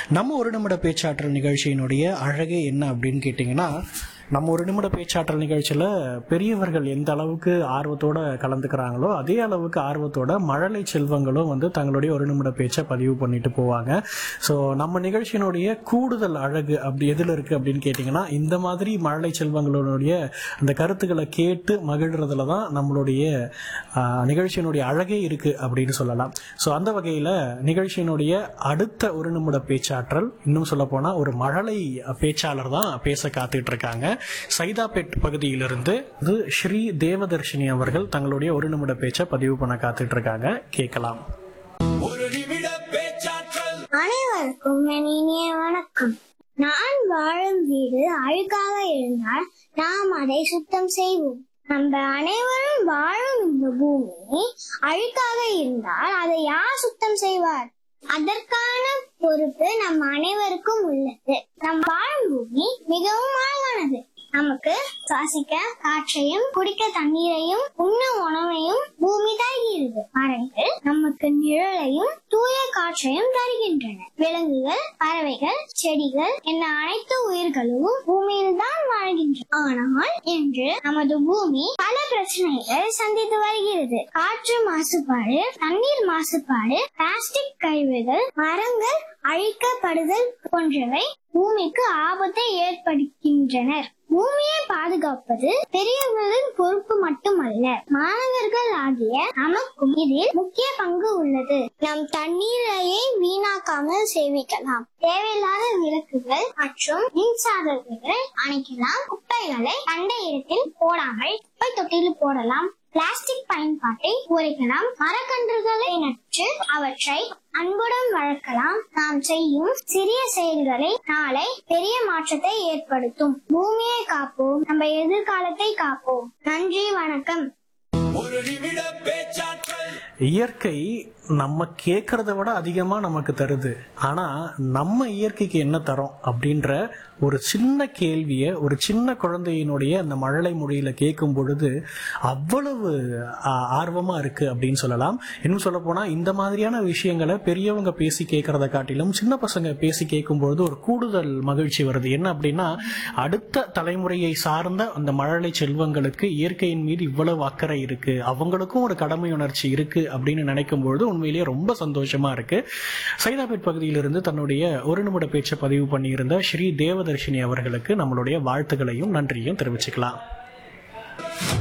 நம்ம ஒரு நிமிட பேச்சாற்றல் நிகழ்ச்சியினுடைய அழகே என்ன அப்படின்னு கேட்டிங்கன்னா நம்ம ஒரு நிமிட பேச்சாற்றல் நிகழ்ச்சியில் பெரியவர்கள் எந்த அளவுக்கு ஆர்வத்தோட கலந்துக்கிறாங்களோ அதே அளவுக்கு ஆர்வத்தோட மழலை செல்வங்களும் வந்து தங்களுடைய ஒரு நிமிட பேச்சை பதிவு பண்ணிட்டு போவாங்க ஸோ நம்ம நிகழ்ச்சியினுடைய கூடுதல் அழகு அப்படி எதில் இருக்குது அப்படின்னு கேட்டிங்கன்னா இந்த மாதிரி மழலை செல்வங்களுடைய அந்த கருத்துக்களை கேட்டு மகிழ்றதுல தான் நம்மளுடைய ஆஹ், நிகழ்ச்சியினுடைய அழகே இருக்கு அப்படின்னு சொல்லலாம் ஸோ அந்த வகையில் நிகழ்ச்சியினுடைய அடுத்த ஒரு நிமிட பேச்சாற்றல் இன்னும் சொல்ல போனா ஒரு மழலை பேச்சாளர் தான் பேச காத்துட்டு இருக்காங்க சைதாப்பேட் பகுதியிலிருந்து இது ஸ்ரீ தேவதர்ஷினி அவர்கள் தங்களுடைய ஒரு நிமிட பேச்சை பதிவு பண்ண காத்துட்டு இருக்காங்க கேட்கலாம் ஒரு நிமிட பேச்சாற்றல் அனைவருக்கும் என் இனிய வணக்கம் நான் வாழும் வீடு அழுக்காக இருந்தால் நாம் அதை சுத்தம் செய்வோம் நம்ம அனைவரும் வாழும் இந்த பூமி அழுக்காக இருந்தால் அதை யார் சுத்தம் செய்வார் அதற்கான பொறுப்பு நம் அனைவருக்கும் உள்ளது நம் வாழும் பூமி மிகவும் அழகானது நமக்கு சுவாசிக்க காற்றையும் குடிக்க தண்ணீரையும் உண்ண உணவையும் பூமி தருகிறது மரங்கள் நமக்கு நிழலையும் தூய காற்றையும் தருகின்றன விலங்குகள் பறவைகள் செடிகள் என அனைத்து உயிர்களும் பூமியில் தான் வாழ்கின்றன ஆனால் இன்று நமது பூமி பல பிரச்சனைகளை சந்தித்து வருகிறது காற்று மாசுபாடு தண்ணீர் மாசுபாடு பிளாஸ்டிக் கழிவுகள் மரங்கள் அழிக்கப்படுதல் போன்றவை பூமிக்கு ஆபத்தை ஏற்படுத்துகின்றனர் பூமியை பாதுகாப்பது பெரியவர்களின் பொறுப்பு மட்டுமல்ல மாணவர்கள் ஆகிய நமக்கும் இதில் முக்கிய பங்கு உள்ளது நம் தண்ணீரையே வீணாக்காமல் சேமிக்கலாம் தேவையில்லாத விளக்குகள் மற்றும் மின்சாதனங்களை அணைக்கலாம் குப்பைகளை கண்ட இடத்தில் போடாமல் குப்பை தொட்டியில் போடலாம் பிளாஸ்டிக் பயன்பாட்டை குறைக்கலாம் மரக்கன்றுகளை நட்டு அவற்றை அன்புடன் வளர்க்கலாம் நாம் செய்யும் சிறிய செயல்களை நாளை பெரிய மாற்றத்தை ஏற்படுத்தும் பூமியை காப்போம் நம்ம எதிர்காலத்தை காப்போம் நன்றி வணக்கம் ஒரு நிமிட பேச்சாற்றல் இயற்கை நம்ம கேட்கறத விட அதிகமா நமக்கு தருது ஆனா நம்ம இயற்கைக்கு என்ன தரோம் அப்படின்ற ஒரு சின்ன கேள்வியை ஒரு சின்ன குழந்தையினுடைய அந்த மழலை மொழியில கேட்கும் பொழுது அவ்வளவு ஆ, ஆர்வமா இருக்கு அப்படின்னு சொல்லலாம் இன்னும் சொல்ல போனா இந்த மாதிரியான விஷயங்களை பெரியவங்க பேசி கேட்கறத காட்டிலும் சின்ன பசங்க பேசி கேட்கும் பொழுது ஒரு கூடுதல் மகிழ்ச்சி வருது என்ன அப்படின்னா அடுத்த தலைமுறையை சார்ந்த அந்த மழலை செல்வங்களுக்கு இயற்கையின் மீது இவ்வளவு அக்கறை இருக்கு அவங்களுக்கும் ஒரு கடமை உணர்ச்சி இருக்கு அப்படின்னு நினைக்கும் பொழுது உண்மையிலேயே ரொம்ப சந்தோஷமா இருக்கு சைதாபேட் பகுதியிலிருந்து தன்னுடைய ஒரு நிமிட பேச்சை பதிவு பண்ணியிருந்த ஸ்ரீ தேவதர்ஷினி அவர்களுக்கு நம்மளுடைய வாழ்த்துக்களையும் நன்றியும் தெரிவிச்சுக்கலாம்